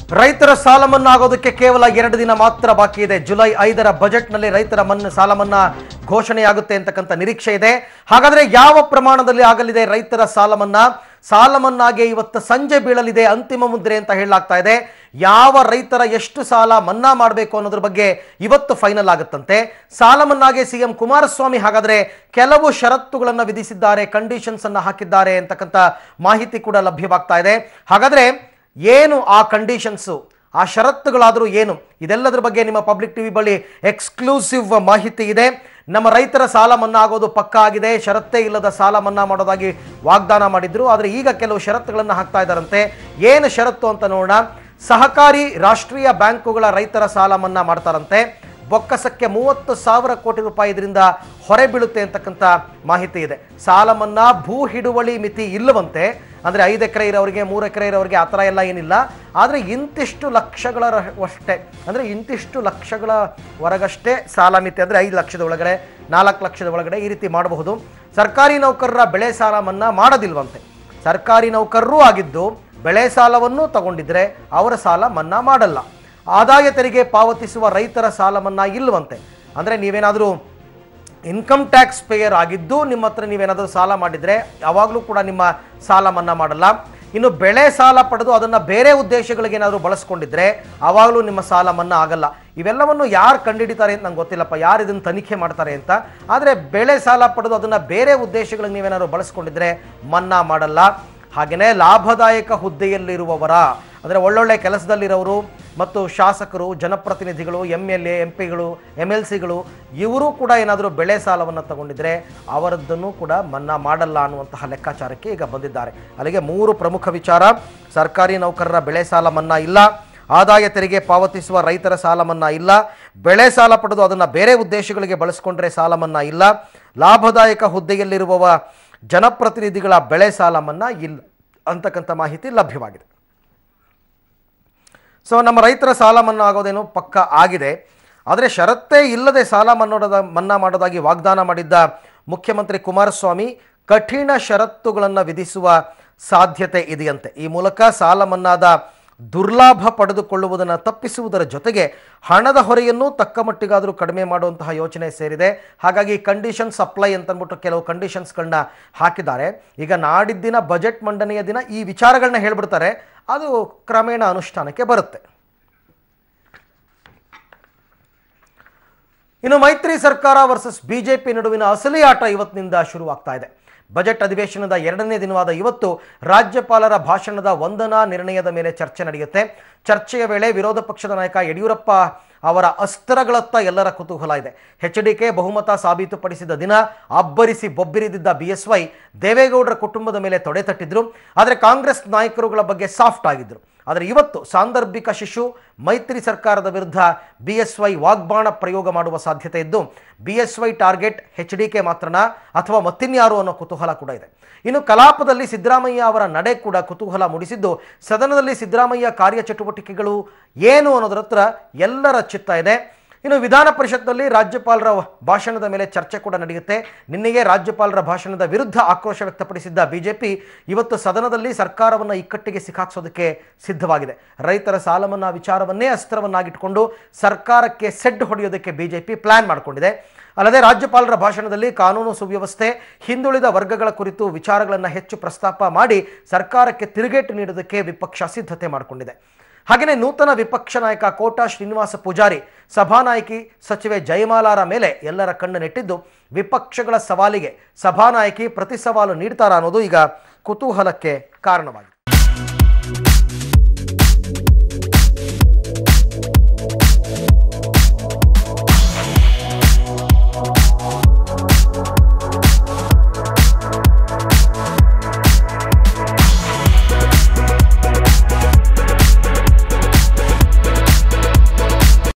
ರೈತರ ಸಾಲ ಮನ್ನಾ ಆಗೋದಕ್ಕೆ ಕೇವಲ ಎರಡು ದಿನ ಮಾತ್ರ ಬಾಕಿ ಇದೆ ಜುಲೈ ಐದರ ಬಜೆಟ್ನಲ್ಲಿ ರೈತರ ಮನ್ನಾ ಸಾಲ ಮನ್ನಾ ಘೋಷಣೆಯಾಗುತ್ತೆ ಅಂತಕ್ಕಂಥ ನಿರೀಕ್ಷೆ ಇದೆ ಹಾಗಾದ್ರೆ ಯಾವ ಪ್ರಮಾಣದಲ್ಲಿ ಆಗಲಿದೆ ರೈತರ ಸಾಲ ಮನ್ನಾ ಸಾಲ ಮನ್ನಾಗೆ ಇವತ್ತು ಸಂಜೆ ಬೀಳಲಿದೆ ಅಂತಿಮ ಮುದ್ರೆ ಅಂತ ಹೇಳಲಾಗ್ತಾ ಇದೆ ಯಾವ ರೈತರ ಎಷ್ಟು ಸಾಲ ಮನ್ನಾ ಮಾಡಬೇಕು ಅನ್ನೋದ್ರ ಬಗ್ಗೆ ಇವತ್ತು ಫೈನಲ್ ಆಗುತ್ತಂತೆ ಸಾಲ ಮನ್ನಾಗೆ ಸಿಎಂ ಕುಮಾರಸ್ವಾಮಿ ಹಾಗಾದ್ರೆ ಕೆಲವು ಷರತ್ತುಗಳನ್ನು ವಿಧಿಸಿದ್ದಾರೆ ಕಂಡೀಷನ್ಸ್ ಅನ್ನ ಹಾಕಿದ್ದಾರೆ ಅಂತಕ್ಕಂಥ ಮಾಹಿತಿ ಕೂಡ ಲಭ್ಯವಾಗ್ತಾ ಇದೆ ಹಾಗಾದ್ರೆ ಏನು ಆ ಕಂಡೀಷನ್ಸು ಆ ಷರತ್ತುಗಳಾದರೂ ಏನು ಇದೆಲ್ಲದರ ಬಗ್ಗೆ ನಿಮ್ಮ ಪಬ್ಲಿಕ್ ಟಿವಿ ಬಳಿ ಎಕ್ಸ್ಕ್ಲೂಸಿವ್ ಮಾಹಿತಿ ಇದೆ ನಮ್ಮ ರೈತರ ಸಾಲ ಮನ್ನಾ ಆಗೋದು ಪಕ್ಕ ಆಗಿದೆ ಷರತ್ತೇ ಇಲ್ಲದ ಸಾಲ ಮನ್ನಾ ಮಾಡೋದಾಗಿ ವಾಗ್ದಾನ ಮಾಡಿದ್ರು ಆದರೆ ಈಗ ಕೆಲವು ಷರತ್ತುಗಳನ್ನು ಹಾಕ್ತಾ ಇದ್ದಾರಂತೆ ಏನು ಷರತ್ತು ಅಂತ ನೋಡೋಣ ಸಹಕಾರಿ ರಾಷ್ಟ್ರೀಯ ಬ್ಯಾಂಕುಗಳ ರೈತರ ಸಾಲ ಮನ್ನಾ ಮಾಡ್ತಾರಂತೆ ಬೊಕ್ಕಸಕ್ಕೆ ಮೂವತ್ತು ಸಾವಿರ ಕೋಟಿ ರೂಪಾಯಿ ಇದರಿಂದ ಹೊರೆ ಬೀಳುತ್ತೆ ಅಂತಕ್ಕಂಥ ಮಾಹಿತಿ ಇದೆ ಸಾಲ ಮನ್ನಾ ಭೂ ಹಿಡುವಳಿ ಮಿತಿ ಇಲ್ಲವಂತೆ ಅಂದರೆ ಐದು ಎಕರೆ ಇರೋರಿಗೆ ಮೂರು ಎಕರೆ ಇರೋರಿಗೆ ಆ ಥರ ಎಲ್ಲ ಏನಿಲ್ಲ ಆದರೆ ಇಂತಿಷ್ಟು ಲಕ್ಷಗಳ ರ- ಅಷ್ಟೇ ಅಂದರೆ ಇಂತಿಷ್ಟು ಲಕ್ಷಗಳ ಹೊರಗಷ್ಟೇ ಸಾಲ ಮಿತಿ ಅಂದರೆ ಐದು ಲಕ್ಷದ ಒಳಗಡೆ ನಾಲ್ಕು ಲಕ್ಷದ ಒಳಗಡೆ ಈ ರೀತಿ ಮಾಡಬಹುದು ಸರ್ಕಾರಿ ನೌಕರರ ಬೆಳೆ ಸಾಲ ಮನ್ನಾ ಮಾಡೋದಿಲ್ವಂತೆ ಸರ್ಕಾರಿ ನೌಕರರೂ ಆಗಿದ್ದು ಬೆಳೆ ಸಾಲವನ್ನೂ ತಗೊಂಡಿದ್ರೆ ಅವರ ಸಾಲ ಮನ್ನಾ ಮಾಡಲ್ಲ ಆದಾಯ ತೆರಿಗೆ ಪಾವತಿಸುವ ರೈತರ ಸಾಲ ಮನ್ನಾ ಇಲ್ವಂತೆ ಅಂದರೆ ನೀವೇನಾದರೂ ಇನ್ಕಮ್ ಟ್ಯಾಕ್ಸ್ ಪೇಯರ್ ಆಗಿದ್ದು ನಿಮ್ಮ ಹತ್ರ ನೀವೇನಾದರೂ ಸಾಲ ಮಾಡಿದರೆ ಯಾವಾಗಲೂ ಕೂಡ ನಿಮ್ಮ ಸಾಲ ಮನ್ನಾ ಮಾಡಲ್ಲ ಇನ್ನು ಬೆಳೆ ಸಾಲ ಪಡೆದು ಅದನ್ನು ಬೇರೆ ಉದ್ದೇಶಗಳಿಗೆ ಏನಾದರೂ ಬಳಸ್ಕೊಂಡಿದ್ರೆ ಆವಾಗಲೂ ನಿಮ್ಮ ಸಾಲ ಮನ್ನಾ ಆಗಲ್ಲ ಇವೆಲ್ಲವನ್ನು ಯಾರು ಕಂಡುಹಿಡಿತಾರೆ ಅಂತ ನಂಗೆ ಗೊತ್ತಿಲ್ಲಪ್ಪ ಯಾರು ಇದನ್ನು ತನಿಖೆ ಮಾಡ್ತಾರೆ ಅಂತ ಆದರೆ ಬೆಳೆ ಸಾಲ ಪಡೆದು ಅದನ್ನು ಬೇರೆ ಉದ್ದೇಶಗಳಿಗೆ ನೀವೇನಾದ್ರು ಬಳಸ್ಕೊಂಡಿದ್ರೆ ಮನ್ನಾ ಮಾಡಲ್ಲ ಹಾಗೆಯೇ ಲಾಭದಾಯಕ ಹುದ್ದೆಯಲ್ಲಿರುವವರ ಅಂದರೆ ಒಳ್ಳೊಳ್ಳೆ ಕೆಲಸದಲ್ಲಿರೋರು ಮತ್ತು ಶಾಸಕರು ಜನಪ್ರತಿನಿಧಿಗಳು ಎಮ್ ಎಲ್ ಎ ಎಂ ಪಿಗಳು ಎಮ್ ಎಲ್ ಸಿಗಳು ಇವರು ಕೂಡ ಏನಾದರೂ ಬೆಳೆ ಸಾಲವನ್ನು ತಗೊಂಡಿದ್ರೆ ಅವರದ್ದನ್ನು ಕೂಡ ಮನ್ನಾ ಮಾಡಲ್ಲ ಅನ್ನುವಂತಹ ಲೆಕ್ಕಾಚಾರಕ್ಕೆ ಈಗ ಬಂದಿದ್ದಾರೆ ಅಲ್ಲಿಗೆ ಮೂರು ಪ್ರಮುಖ ವಿಚಾರ ಸರ್ಕಾರಿ ನೌಕರರ ಬೆಳೆ ಸಾಲ ಮನ್ನಾ ಇಲ್ಲ ಆದಾಯ ತೆರಿಗೆ ಪಾವತಿಸುವ ರೈತರ ಸಾಲ ಮನ್ನಾ ಇಲ್ಲ ಬೆಳೆ ಸಾಲ ಪಡೆದು ಅದನ್ನು ಬೇರೆ ಉದ್ದೇಶಗಳಿಗೆ ಬಳಸ್ಕೊಂಡ್ರೆ ಸಾಲ ಮನ್ನಾ ಇಲ್ಲ ಲಾಭದಾಯಕ ಹುದ್ದೆಯಲ್ಲಿರುವವ ಜನಪ್ರತಿನಿಧಿಗಳ ಬೆಳೆ ಸಾಲ ಮನ್ನಾ ಇಲ್ಲ ಅಂತಕ್ಕಂಥ ಮಾಹಿತಿ ಲಭ್ಯವಾಗಿದೆ ಸೊ ನಮ್ಮ ರೈತರ ಸಾಲ ಮನ್ನಾ ಆಗೋದೇನು ಪಕ್ಕ ಆಗಿದೆ ಆದರೆ ಷರತ್ತೇ ಇಲ್ಲದೆ ಸಾಲ ಮನ್ನೋದ ಮನ್ನಾ ಮಾಡೋದಾಗಿ ವಾಗ್ದಾನ ಮಾಡಿದ್ದ ಮುಖ್ಯಮಂತ್ರಿ ಕುಮಾರಸ್ವಾಮಿ ಕಠಿಣ ಷರತ್ತುಗಳನ್ನು ವಿಧಿಸುವ ಸಾಧ್ಯತೆ ಇದೆಯಂತೆ ಈ ಮೂಲಕ ಸಾಲ ಮನ್ನಾದ ದುರ್ಲಾಭ ಪಡೆದುಕೊಳ್ಳುವುದನ್ನು ತಪ್ಪಿಸುವುದರ ಜೊತೆಗೆ ಹಣದ ಹೊರೆಯನ್ನು ತಕ್ಕ ಮಟ್ಟಿಗಾದರೂ ಕಡಿಮೆ ಮಾಡುವಂತಹ ಯೋಚನೆ ಸೇರಿದೆ ಹಾಗಾಗಿ ಕಂಡೀಷನ್ ಸಪ್ಲೈ ಅಂತಂದ್ಬಿಟ್ಟು ಕೆಲವು ಕಂಡೀಷನ್ಸ್ಗಳನ್ನ ಹಾಕಿದ್ದಾರೆ ಈಗ ನಾಡಿದ್ದಿನ ಬಜೆಟ್ ಮಂಡನೆಯ ದಿನ ಈ ವಿಚಾರಗಳನ್ನ ಹೇಳ್ಬಿಡ್ತಾರೆ ಅದು ಕ್ರಮೇಣ ಅನುಷ್ಠಾನಕ್ಕೆ ಬರುತ್ತೆ ಇನ್ನು ಮೈತ್ರಿ ಸರ್ಕಾರ ವರ್ಸಸ್ ಬಿಜೆಪಿ ನಡುವಿನ ಅಸಲಿ ಆಟ ಇವತ್ತಿನಿಂದ ಶುರುವಾಗ್ತಾ ಇದೆ ಬಜೆಟ್ ಅಧಿವೇಶನದ ಎರಡನೇ ದಿನವಾದ ಇವತ್ತು ರಾಜ್ಯಪಾಲರ ಭಾಷಣದ ವಂದನಾ ನಿರ್ಣಯದ ಮೇಲೆ ಚರ್ಚೆ ನಡೆಯುತ್ತೆ ಚರ್ಚೆಯ ವೇಳೆ ವಿರೋಧ ಪಕ್ಷದ ನಾಯಕ ಯಡಿಯೂರಪ್ಪ ಅವರ ಅಸ್ತ್ರಗಳತ್ತ ಎಲ್ಲರ ಕುತೂಹಲ ಇದೆ ಎಚ್ ಡಿ ಕೆ ಬಹುಮತ ಸಾಬೀತುಪಡಿಸಿದ ದಿನ ಅಬ್ಬರಿಸಿ ಬೊಬ್ಬಿರಿದಿದ್ದ ಬಿ ಎಸ್ ವೈ ದೇವೇಗೌಡರ ಕುಟುಂಬದ ಮೇಲೆ ತೊಡೆ ತಟ್ಟಿದ್ರು ಆದರೆ ಕಾಂಗ್ರೆಸ್ ನಾಯಕರುಗಳ ಬಗ್ಗೆ ಸಾಫ್ಟ್ ಆಗಿದ್ರು ಆದರೆ ಇವತ್ತು ಸಾಂದರ್ಭಿಕ ಶಿಶು ಮೈತ್ರಿ ಸರ್ಕಾರದ ವಿರುದ್ಧ ಬಿ ಎಸ್ ವೈ ವಾಗ್ಬಾಣ ಪ್ರಯೋಗ ಮಾಡುವ ಸಾಧ್ಯತೆ ಇದ್ದು B S Y target H D K ಮಾತ್ರನಾ ಅಥವಾ ಮತ್ತಿನ್ಯಾರು ಅನ್ನೋ ಕುತೂಹಲ ಕೂಡ ಇದೆ ಇನ್ನು ಕಲಾಪದಲ್ಲಿ ಸಿದ್ದರಾಮಯ್ಯ ಅವರ ನಡೆ ಕೂಡ ಕುತೂಹಲ ಮೂಡಿಸಿದ್ದು ಸದನದಲ್ಲಿ ಸಿದ್ದರಾಮಯ್ಯ ಕಾರ್ಯಚಟುವಟಿಕೆಗಳು ಏನು ಅನ್ನೋದರ ಹತ್ರ ಎಲ್ಲರ ಚಿತ್ತ ಇದೆ ಇನ್ನು ವಿಧಾನ ಪರಿಷತ್ನಲ್ಲಿ ರಾಜ್ಯಪಾಲರ ಭಾಷಣದ ಮೇಲೆ ಚರ್ಚೆ ಕೂಡ ನಡೆಯುತ್ತೆ ನಿನ್ನೆಯೇ ರಾಜ್ಯಪಾಲರ ಭಾಷಣದ ವಿರುದ್ಧ ಆಕ್ರೋಶ ವ್ಯಕ್ತಪಡಿಸಿದ್ದ ಬಿಜೆಪಿ ಇವತ್ತು ಸದನದಲ್ಲಿ ಸರ್ಕಾರವನ್ನು ಇಕ್ಕಟ್ಟಿಗೆ ಸಿಕ್ಕಾಕ್ಸೋದಕ್ಕೆ ಸಿದ್ಧವಾಗಿದೆ ರೈತರ ಸಾಲ ಮನ್ನಾ ವಿಚಾರವನ್ನೇ ಅಸ್ತ್ರವನ್ನಾಗಿಟ್ಕೊಂಡು ಸರ್ಕಾರಕ್ಕೆ ಸೆಡ್ ಹೊಡೆಯೋದಕ್ಕೆ ಬಿಜೆಪಿ ಪ್ಲಾನ್ ಮಾಡಿಕೊಂಡಿದೆ ಅಲ್ಲದೆ ರಾಜ್ಯಪಾಲರ ಭಾಷಣದಲ್ಲಿ ಕಾನೂನು ಸುವ್ಯವಸ್ಥೆ ಹಿಂದುಳಿದ ವರ್ಗಗಳ ಕುರಿತು ವಿಚಾರಗಳನ್ನು ಹೆಚ್ಚು ಪ್ರಸ್ತಾಪ ಮಾಡಿ ಸರ್ಕಾರಕ್ಕೆ ತಿರುಗೇಟು ನೀಡೋದಕ್ಕೆ ವಿಪಕ್ಷ ಸಿದ್ಧತೆ ಮಾಡಿಕೊಂಡಿದೆ ಹಾಗೆಯೇ ನೂತನ ವಿಪಕ್ಷ ನಾಯಕ ಕೋಟಾ ಶ್ರೀನಿವಾಸ ಪೂಜಾರಿ ಸಭಾನಾಯಕಿ ಸಚಿವೆ ಜಯಮಾಲಾರ ಮೇಲೆ ಎಲ್ಲರ ಕಣ್ಣು ನೆಟ್ಟಿದ್ದು ವಿಪಕ್ಷಗಳ ಸವಾಲಿಗೆ ಸಭಾನಾಯಕಿ ಪ್ರತಿ ಸವಾಲು ನೀಡ್ತಾರಾ ಅನ್ನೋದು ಈಗ ಕುತೂಹಲಕ್ಕೆ ಕಾರಣವಾಗಿದೆ